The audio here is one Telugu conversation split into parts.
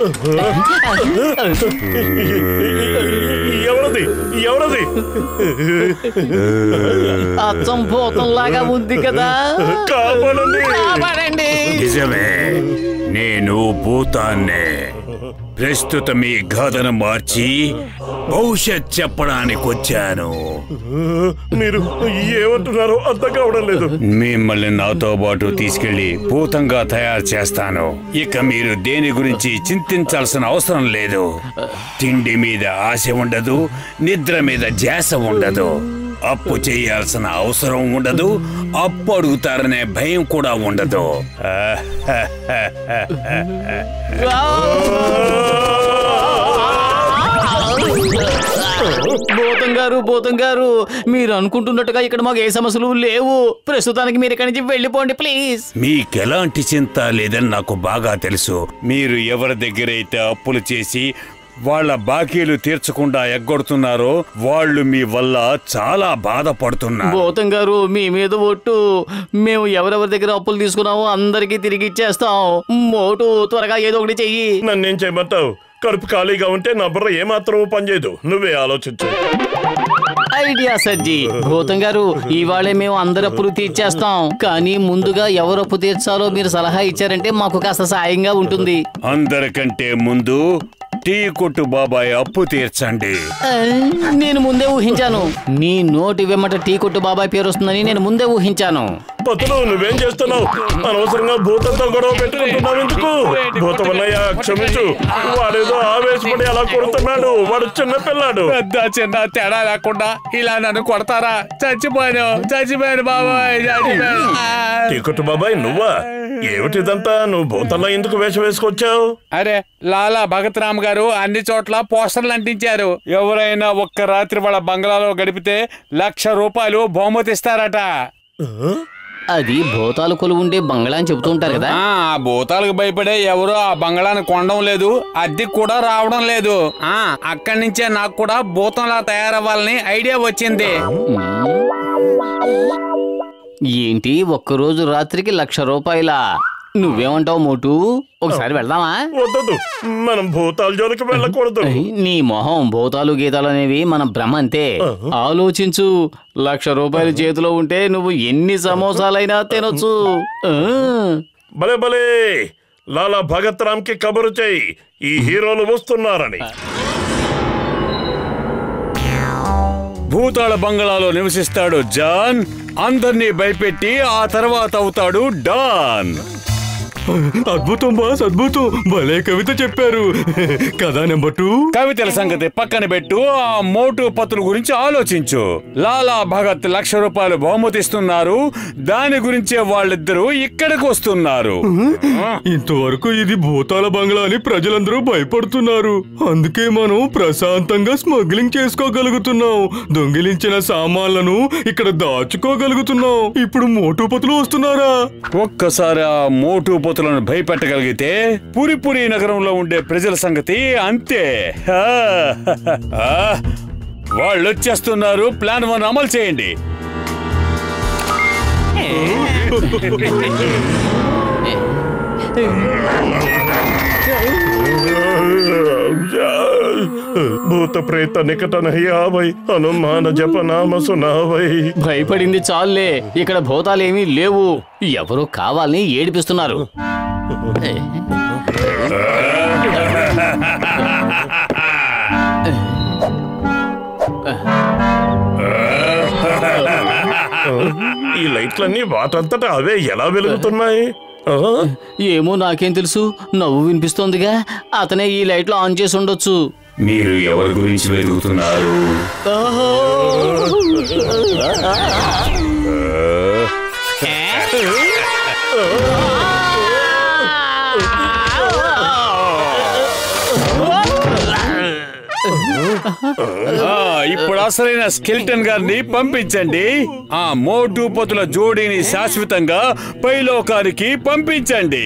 ఎవరది ఎవరది అచ్చం భూతంలాగా ఉంది కదా కాపాడండి కాపాడండి నిజమే నేను భూతాన్నే ప్రస్తుతం ఈ గాథను మార్చి భవిష్యత్ చెప్పడానికి వచ్చాను మీరు ఏమంటున్నారో అర్థం కావడం లేదు మిమ్మల్ని నాతో పాటు తీసుకెళ్లి భూతంగా తయారు చేస్తాను ఇక మీరు దేని గురించి చింతించాల్సిన అవసరం లేదు తిండి మీద ఆశ ఉండదు నిద్ర మీద ధ్యాస ఉండదు అప్పు చేయాల్సిన అవసరం ఉండదు అప్పు అడుగుతారనే భయం కూడా ఉండదు భూతం గారు భూతం గారు మీరు అనుకుంటున్నట్టుగా ఇక్కడ మాకు ఏ సమస్యలు లేవు ప్రస్తుతానికి మీరు ఇక్కడి నుంచి వెళ్ళిపోండి ప్లీజ్ మీకెలాంటి చింత లేదని నాకు బాగా తెలుసు మీరు ఎవరి దగ్గరైతే అప్పులు చేసి వాళ్ళ బాకీలు తీర్చకుండా ఎగ్గొడుతున్నారో వాళ్ళు మీ వల్ల చాలా బాధపడుతున్నారు భూతం గారు మీ మీద ఒట్టు మేము ఎవరెవరి దగ్గర అప్పులు తీసుకున్నామో అందరికీ తిరిగి ఇచ్చేస్తాం మోటు త్వరగా ఏదో ఒకటి చెయ్యి నన్నేం చేయమంటావు కడుపు ఖాళీగా ఉంటే నా బుర్ర ఏమాత్రం పనిచేయదు నువ్వే ఆలోచించు ఐడియా సజ్జి భూతం గారు ఇవాళే మేము అందరి అప్పులు తీర్చేస్తాం కానీ ముందుగా ఎవరు అప్పు తీర్చాలో మీరు సలహా ఇచ్చారంటే మాకు కాస్త సాయంగా ఉంటుంది అందరికంటే ముందు టీ కొట్టు బాబాయ్ అప్పు తీర్చండి ఆ, నేను ముందే ఊహించాను నీ నోటి వెమ్మట టీ కొట్టు బాబాయ్ పేరు వస్తుందని నేను ముందే ఊహించాను పతులు నువ్వేం చేస్తున్నావు అనవసరంగా భూతంతో గొడవ పెట్టుకుంటున్నావు ఎందుకు భూతమన్నయ్య క్షమించు వాడేదో ఆవేశపడి అలా కొడుతున్నాడు వాడు చిన్న పిల్లాడు పెద్ద చిన్న తేడా లేకుండా ఇలా నన్ను కొడతారా చచ్చిపోయాను చచ్చిపోయాను బాబాయ్ చచ్చిపోయాను ఆ. టీకొట్టు బాబాయ్ నువ్వా ఏమిటిదంతా నువ్వు భూతంలో ఎందుకు వేషం వేసుకొచ్చావు అరే లాలా భగత్ రామ్ గారు అన్ని చోట్ల పోస్టర్లు అంటించారు ఎవరైనా ఒక్క రాత్రి వాళ్ళ బంగ్లాలో గడిపితే లక్ష రూపాయలు బహుమతి ఇస్తారట అది భూతాలు కొలు ఉండే బంగ్లా అని చెబుతూ ఉంటారు కదా ఆ ఆ భూతాలకు భయపడే ఎవరు ఆ బంగ్లాని కొనడం లేదు అద్దెకి కూడా రావడం లేదు ఆ అక్కడి నుంచే నాకు కూడా భూతంలా తయారవ్వాలని ఐడియా వచ్చింది ఏంటి ఒక్కరోజు రాత్రికి లక్ష రూపాయల నువ్వేమంటావు మోటు ఒకసారి వెళ్దామా వద్దదు మనం భూతాల జోలికి వెళ్ళకూడదు ఏయ్, నీ మొహం భూతాలు గీతాలు అనేవి మన భ్రమ అంతే ఆలోచించు లక్ష రూపాయలు చేతిలో ఉంటే నువ్వు ఎన్ని సమోసాలైనా తినొచ్చు ఆ. భలే భలే లాలా భగత్ రామ్ కి కబురు చేయి ఈ హీరోలు వస్తున్నారని భూతాళ బంగళాలో నివసిస్తాడు జాన్ అందరినీ భయపెట్టి ఆ తర్వాత అవుతాడు డాన్ అద్భుతం బాస్ అద్భుతం భలే కవిత చెప్పారు కథా నెంబర్ టూ కవితల సంగతి పక్కన పెట్టు ఆ మోటు పత్రుల గురించి ఆలోచించు లాలా భగత్ లక్ష రూపాయలు బహుమతిస్తున్నారు దాని గురించే వాళ్ళిద్దరూ ఇక్కడికి వస్తున్నారు ఇంతవరకు ఇది భూతాల బంగ్లా అని ప్రజలందరూ భయపడుతున్నారు అందుకే మనం ప్రశాంతంగా స్మగ్లింగ్ చేసుకోగలుగుతున్నాం దొంగిలించిన సామాన్లను ఇక్కడ దాచుకోగలుగుతున్నాం ఇప్పుడు మోటుపతులు వస్తున్నారా ఒక్కసారి ఆ మోటు పొతులను భయపెట్టగలిగితే పురిపురి నగరంలో ఉండే ప్రజల సంగతి అంతే ఆ, ఆ, వాళ్ళు వచ్చేస్తున్నారు ప్లాన్ వన్ అమలు చేయండి భూత ప్రేత నికటన యావై హనుమాన జప నామ సునావై భయపడింది చాలులే ఇక్కడ భూతాలు ఏమీ లేవు ఎవరు కావాలని ఏడిపిస్తున్నారు ఈ లైట్లన్నీ వాటంతటా అవే ఎలా వెలుగుతున్నాయి ఆ? ఏమో నాకేం తెలుసు నవ్వు వినిపిస్తోందిగా అతనే ఈ లైట్లు ఆన్ చేసి ఉండొచ్చు మీరు ఎవరి గురించి వెతుకుతున్నారు ఆ, ఇప్పుడు అసలైన స్కెల్టన్ గారిని పంపించండి ఆ మోటు పొతుల జోడీని శాశ్వతంగా పైలోకానికి పంపించండి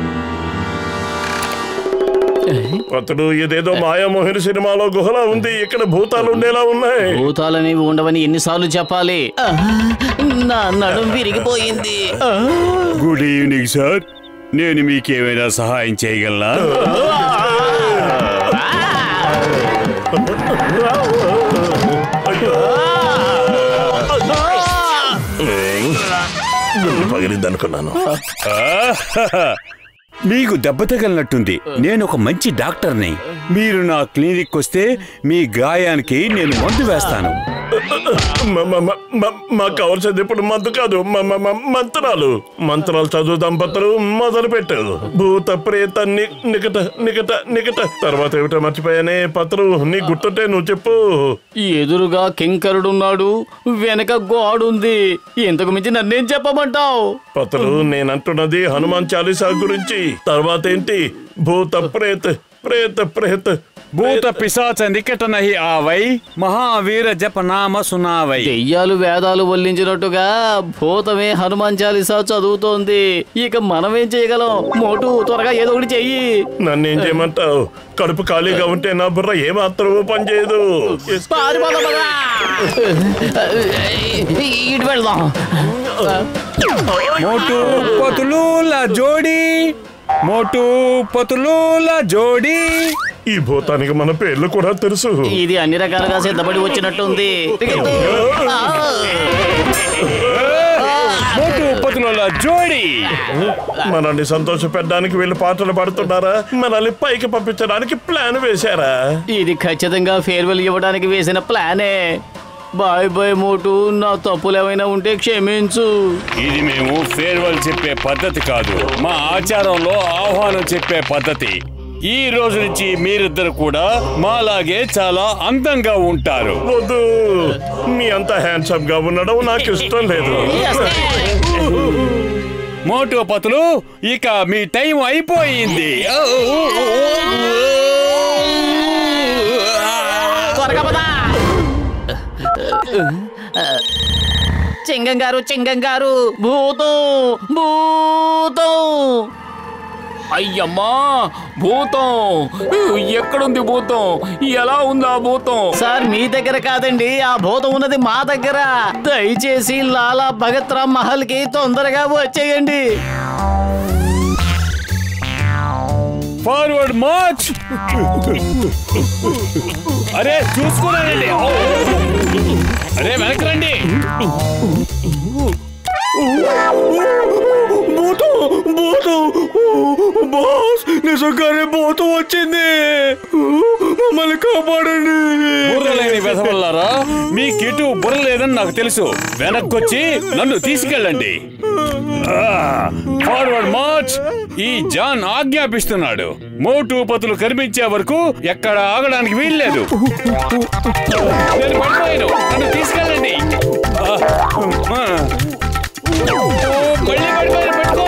అతడు ఇదేదో మాయామోహిని సినిమాలో గుహలా ఉంది ఇక్కడ భూతాలు ఉండేలా ఉన్నాయి భూతాలనేవి ఉండవని ఎన్నిసార్లు చెప్పాలి ఆ, నా నడుం విరిగిపోయింది ఆ, గుడ్ ఈవినింగ్ సార్ నేను మీకేమైనా సహాయం చేయగలనా ఆ, పగిలింది అనుకున్నాను ఆహాహా. మీకు దెబ్బ తగిలినట్టుంది నేను ఒక మంచి డాక్టర్ని మీరు నా క్లినిక్ వస్తే మీ గాయానికి నేను మందు వేస్తాను మ- మ- మ- మ- మాకు కావాల్సింది ఇప్పుడు మందు కాదు మ- మ- మ- మంత్రాలు మంత్రాలు చదువు దంపతులు మొదలు పెట్టు భూత ప్రేత ని- నికట నికట నికట తర్వాత ఏమిటో మర్చిపోయానే పత్రు నీ గుర్తుంటే నువ్వు చెప్పు ఎదురుగా కింకరుడున్నాడు వెనక గోడుంది ఇంతకు మించి నన్నేం చెప్పమంటావు పత్రు నేనంటున్నది హనుమాన్ చాలీసా గురించి తర్వాత ఏంటి భూత ప్రేత ప్రేత ప్రేత భూత పిశాచ నికట నహి ఆవై మహావీర జప నామ సునావై దెయ్యాలు వేదాలు వల్లించినట్టుగా భూతమే హనుమాన్ చాలీసా చదువుతోంది ఇక మనమేం చేయగలం మోటు త్వరగా ఏదో ఒకటి చెయ్యి నన్నేం చేయమంటావు కడుపు ఖాళీగా ఉంటే నా బుర్ర ఏమాత్రం పనిచేయదు పారిపోదాం పదా. ఇటు వెళ్దాం మోటు పతులూల జోడి మోటు పతులూల జోడి ఈ భూతానికి మన పేర్లు కూడా తెలుసు ఇది అన్ని రకాలుగా సిద్ధపడి వచ్చినట్టుంది టికెట్టు. ఆ. మోటు పతులూల జోడి మనల్ని సంతోష పెట్టడానికి వీళ్ళు పాటలు పాడుతున్నారా మనల్ని పైకి పంపించడానికి ప్లాన్ వేశారా ఇది ఖచ్చితంగా ఫేర్వెల్ ఇవ్వడానికి వేసిన ప్లానే బాయ్ బాయ్ మోటు నా తప్పులు ఏమైనా ఉంటే క్షమించు ఇది మేము ఫేర్వెల్ చెప్పే పద్ధతి కాదు మా ఆచారంలో ఆహ్వానం చెప్పే పద్ధతి ఈ రోజు నుంచి మీరిద్దరు కూడా మాలాగే చాలా అందంగా ఉంటారు వద్దు మీ అంత హ్యాండ్సమ్ గా ఉండడం నాకు ఇష్టం లేదు మోటు పతులు ఇక మీ టైం అయిపోయింది త్వరగా పద. చింగం గారు చింగం గారు భూతం భూతం అయ్యమ్మా భూతం ఎక్కడుంది భూతం ఎలా ఉంది ఆ భూతం సార్ మీ దగ్గర కాదండి ఆ భూతం ఉన్నది మా దగ్గర దయచేసి లాలా భగత్ రామ్ మహల్ కి తొందరగా వచ్చేయండి ఫార్వర్డ్ మార్చ్ అరే చూసుకున్నానండి ఓ! అరే వెనక్కి రండి భూతం భూతం బాస్ నిజంగానే భూతం వచ్చింది మమ్మల్ని కాపాడండి బుర్ర లేని వెధవల్లారా మీ కిటు బుర్ర లేదని నాకు తెలుసు వెనక్కొచ్చి నన్ను తీసుకెళ్ళండి ఫార్వర్డ్ మార్చ్ ఈ జాన్ ఆజ్ఞాపిస్తున్నాడు మోటు పతులు కనిపించే వరకు ఎక్కడ ఆగడానికి వీల్లేదు నేను పడిపోయాను నన్ను తీసుకెళ్ళండి ఆ, ఆ. ఓ, మళ్ళీ పడిపోయాను పట్టుకో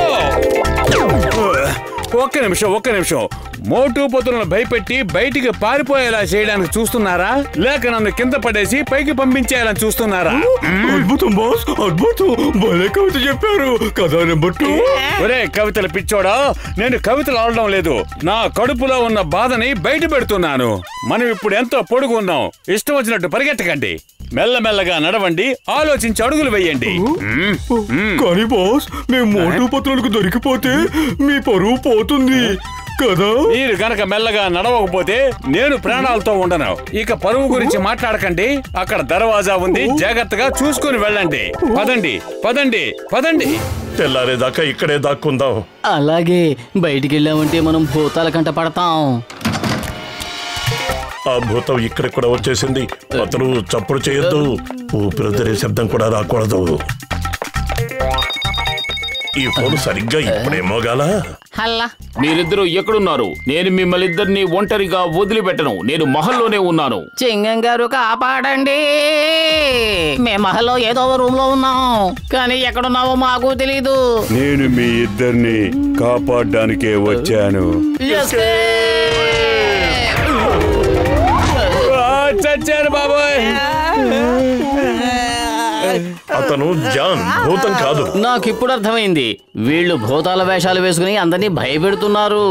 ఒక్క నిమిషం ఒక్క నిమిషం మోటు పొతులను భయపెట్టి బయటికి పారిపోయేలా చేయడానికి చూస్తున్నారా లేక నన్ను కింద పడేసి పైకి పంపించేయాలని చూస్తున్నారా అద్భుతం బాస్ అద్భుతం భలే కవిత చెప్పారు కదా నెంబర్ టూ ఒరే కవితల పిచ్చోడా నేను కవితలు ఆడడం లేదు నా కడుపులో ఉన్న బాధని బయట పెడుతున్నాను మనం ఇప్పుడు ఎంతో పొడుగు ఉన్నాం ఇష్టం వచ్చినట్టు పరిగెట్టకండి మెల్లమెల్లగా నడవండి ఆలోచించి అడుగులు వేయండి మ్మ్. మ్మ్. కానీ బాస్ మేము మోటు పత్రాలకు దొరికిపోతే మీ పరువు పోతుంది కదా మీరు గనక మెల్లగా నడవకపోతే నేను ప్రాణాలతో ఉండను ఇక పరువు గురించి మాట్లాడకండి అక్కడ దర్వాజా ఉంది జాగ్రత్తగా చూసుకుని వెళ్ళండి పదండి పదండి పదండి తెల్లారేదాకా ఇక్కడే దాక్కుందాం అలాగే బయటికి వెళ్ళామంటే మనం భూతాల కంట పడతాం ఆ భూతం ఇక్కడ కూడా వచ్చేసింది అతను చప్పుడు చేయొద్దు ఊపిరిదిరే శబ్దం కూడా రాకూడదు ఈ ఫోన్ సరిగ్గా ఇప్పుడే మోగాల హల్లా మీరిద్దరూ ఎక్కడున్నారు నేను మిమ్మల్ని ఇద్దరిని ఒంటరిగా వదిలిపెట్టను నేను మహల్లోనే ఉన్నాను చింగం గారు కాపాడండి మేము మహల్లో ఏదో రూమ్ లో ఉన్నాం కానీ ఎక్కడున్నావో మాకు తెలీదు నేను మీ ఇద్దరిని కాపాడడానికే వచ్చాను చచ్చారు బాబాయ్ అతను జాన్ భూతం కాదు నాకు ఇప్పుడు అర్థమైంది వీళ్ళు భూతాల వేషాలు వేసుకుని అందరినీ భయపెడుతున్నారు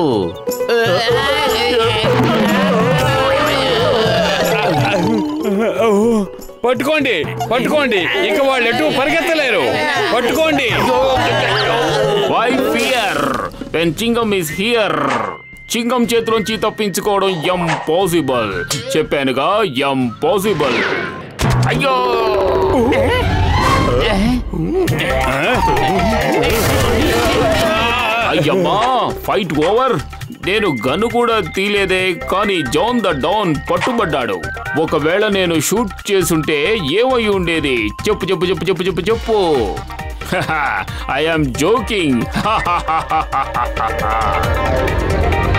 పట్టుకోండి పట్టుకోండి ఇక వాళ్ళు ఎటు పరిగెత్తలేరు పట్టుకోండి why fear when Chingam is here Chingam చేతిలోంచి తప్పించుకోవడం ఎం పాసిబుల్ చెప్పానుగా ఎం పాసిబుల్ అయ్యో అయ్యమ్మా ఫైట్ ఓవర్ నేను గన్ను కూడా తీలేదే కానీ జాన్ ద డాన్ పట్టుబడ్డాడు ఒకవేళ నేను షూట్ చేసుంటే ఏమై ఉండేది చెప్పు చెప్పు చెప్పు చెప్పు చెప్పు చెప్పు ఐఎమ్ జోకింగ్